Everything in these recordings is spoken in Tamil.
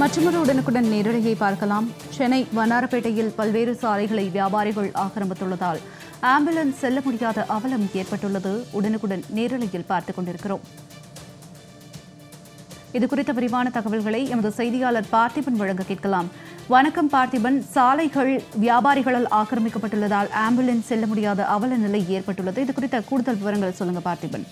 மற்றொரு உடனுக்குடன் நேரடியை பார்க்கலாம் சென்னை வண்ணாரப்பேட்டையில் பல்வேறு சாலைகளை வியாபாரிகள் ஆக்கிரமித்துள்ளதால் ஆம்புலன்ஸ் செல்ல முடியாத அவலம் ஏற்பட்டுள்ளது உடனுக்குடன் நேரலையில் பார்த்துக் கொண்டிருக்கிறோம் இது குறித்த விரிவான தகவல்களை எமது செய்தியாளர் பார்த்திபன் வழங்க கேட்கலாம் வணக்கம் பார்த்திபன் சாலைகள் வியாபாரிகளால் ஆக்கிரமிக்கப்பட்டுள்ளதால் ஆம்புலன்ஸ் செல்ல முடியாத அவல நிலை ஏற்பட்டுள்ளது இது குறித்த கூடுதல் விவரங்கள் சொல்லுங்க பார்த்திபன்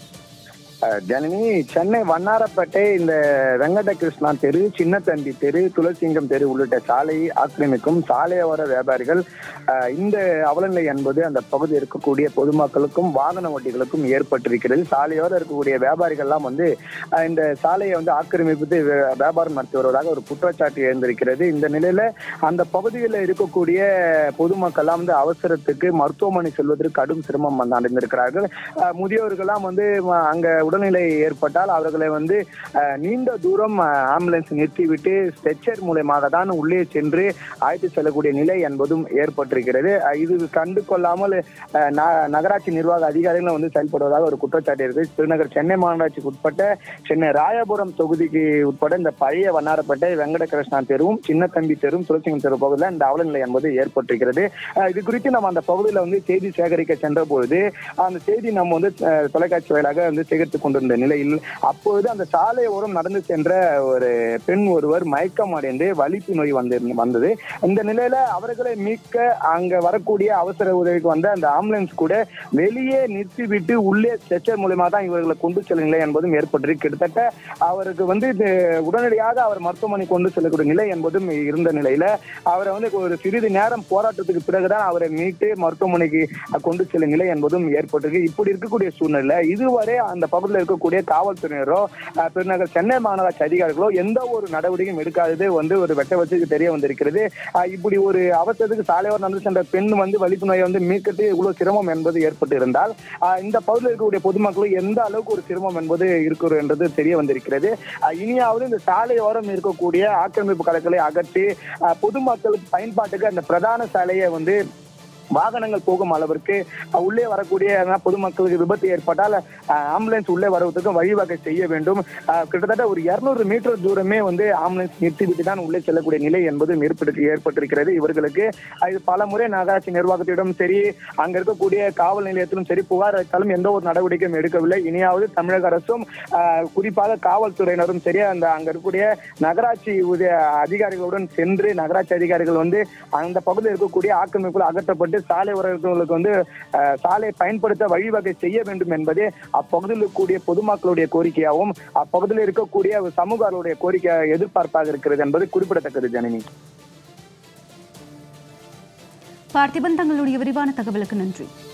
அஹ் ஜனனி சென்னை வண்ணாரப்பேட்டை இந்த வெங்கட கிருஷ்ணா தெரு சின்னத்தண்டி தெரு துளசிங்கம் தெரு உள்ளிட்ட சாலையை ஆக்கிரமிக்கும் சாலையோர வியாபாரிகள் அஹ் இந்த அவலநிலை என்பது அந்த பகுதியில் இருக்கக்கூடிய பொதுமக்களுக்கும் வாகன ஓட்டிகளுக்கும் ஏற்பட்டிருக்கிறது சாலையோர இருக்கக்கூடிய வியாபாரிகள்லாம் வந்து அஹ் இந்த சாலையை வந்து ஆக்கிரமிப்பது வே- வியாபாரம் நடத்தி வருவதாக ஒரு குற்றச்சாட்டு எழுந்திருக்கிறது இந்த நிலையில அந்த பகுதியில் இருக்கக்கூடிய பொதுமக்கள்லாம் வந்து அவசரத்துக்கு மருத்துவமனை செல்வதற்கு கடும் சிரமம் வந்து அடைந்திருக்கிறார்கள் அஹ் முதியோர்கள்லாம் வந்து ம- அங்க உடல்நிலை ஏற்பட்டால் அவர்களை வந்து அஹ், நீண்ட தூரம் அஹ், ஆம்புலன்ஸ் நிறுத்திவிட்டு ஸ்ட்ரெச்சர் மூலமாக தான் உள்ளே சென்று அழைத்து செல்லக்கூடிய நிலை என்பதும் ஏற்பட்டிருக்கிறது அஹ், இது கண்டு கொள்ளாமல் அஹ், ந- நகராட்சி நிர்வாக அதிகாரிகளும் வந்து செயல்படுவதாக ஒரு குற்றச்சாட்டு இருக்கு திருநகர் சென்னை மாநகராட்சிக்கு உட்பட்ட சென்னை ராயபுரம் தொகுதிக்கு உட்பட இந்த பழைய வண்ணாரப்பேட்டை வெங்கடகிருஷ்ணா தெருவும் சின்னத்தம்பி தெருவும் துளசிங்கம் தெரு பகுதியில் இந்த அவலநிலை என்பது ஏற்பட்டிருக்கிறது அஹ், இது குறித்து நம்ம அந்த பகுதியில் வந்து செய்தி சேகரிக்க சென்ற பொழுது அந்த செய்தி நம்ம வந்து அஹ், தொலைக்காட்சி வாயிலாக வந்து சேகரித்துக் கொண்டிருந்த நிலையில் அப்பொழுது அந்த சாலை ஓரம் நடந்து சென்ற ஒரு பெண் ஒருவர் மயக்கம் அடைந்து வலிப்பு நோய் வந்து வந்தது இந்த நிலையில அவர்களை மீட்க அங்க வரக்கூடிய அவசர உதவிக்கு வந்த அந்த ஆம்புலன்ஸ் கூட வெளியே நிறுத்திவிட்டு உள்ளே ஸ்ட்ரெச்சர் மூலமா தான் இவர்களை கொண்டு செல்லும் நிலை என்பதும் ஏற்பட்டிருக்கு கிட்டத்தட்ட அவருக்கு வந்து இது உடனடியாக அவர் மருத்துவமனை கொண்டு செல்லக்கூடிய நிலை என்பதும் இருந்த நிலையில அவரை வந்து ஒரு சிறிது நேரம் போராட்டத்துக்கு பிறகுதான் அவரை மீட்டு மருத்துவமனைக்கு கொண்டு செல்லும் நிலை என்பதும் ஏற்பட்டிருக்கு இப்படி இருக்கக்கூடிய சூழ்நிலை இதுவரை அந்த பகுதியில் இருக்கக்கூடிய காவல்துறையினரோ அஹ், பெருநகர் சென்னை மாநகராட்சி அதிகாரிகளோ எந்த ஒரு நடவடிக்கையும் எடுக்காதது வந்து ஒரு வெட்ட வச்சுக்கு தெரிய வந்திருக்கிறது அஹ், இப்படி ஒரு அவசரத்துக்கு சாலையோர் நடந்து சென்ற பெண் வந்து வலிப்பு நோயை வந்து மீட்கிறது இவ்வளவு சிரமம் என்பது ஏற்பட்டு இருந்தால் அஹ், இந்த பகுதியில் இருக்கக்கூடிய பொதுமக்களும் எந்த அளவுக்கு ஒரு சிரமம் என்பது இருக்கிறது என்றது தெரிய வந்திருக்கிறது அஹ், இனியாவது இந்த சாலையோரம் இருக்கக்கூடிய ஆக்கிரமிப்பு கடைகளை அகற்றி அஹ், பொதுமக்களுக்கு பயன்பாட்டுக்கு அந்த பிரதான சாலையை வந்து வாகனங்கள் போகும் அளவிற்கு அஹ், உள்ளே வரக்கூடிய அஹ், பொதுமக்களுக்கு விபத்து ஏற்பட்டால் அஹ், ஆம்புலன்ஸ் உள்ளே வருவதற்கு வழிவகை செய்ய வேண்டும் அஹ், கிட்டத்தட்ட ஒரு இருநூறு மீட்டர் தூரமே வந்து ஆம்புலன்ஸ் நிறுத்திவிட்டு தான் உள்ளே செல்லக்கூடிய நிலை என்பதும் ஏற்பட்டு ஏற்பட்டிருக்கிறது இவர்களுக்கு அஹ், இது பல முறை நகராட்சி நிர்வாகத்திடம் சரி அங்க இருக்கக்கூடிய காவல் நிலையத்திலும் சரி புகார் அளித்தாலும் எந்த ஒரு நடவடிக்கையும் எடுக்கவில்லை இனியாவது தமிழக அரசும் அஹ், குறிப்பாக காவல்துறையினரும் சரி அந்த அங்க இருக்கக்கூடிய நகராட்சி உதய அதிகாரிகளுடன் சென்று நகராட்சி அதிகாரிகள் வந்து அந்த பகுதியில் இருக்கக்கூடிய ஆக்கிரமிப்புகள் அகற்றப்பட்டு சாலை உறவுகளுக்கு வந்து அஹ், சாலை பயன்படுத்த வழிவகை செய்ய வேண்டும் என்பதே அப்பகுதியில் இருக்கக்கூடிய பொதுமக்களுடைய கோரிக்கையாகவும் அப்பகுதியில் இருக்கக்கூடிய சமூகங்களுடைய கோரிக்கை எதிர்பார்ப்பாக இருக்கிறது என்பது குறிப்பிடத்தக்கது ஜனனி பார்த்திபன் தங்களுடைய விரிவான தகவலுக்கு நன்றி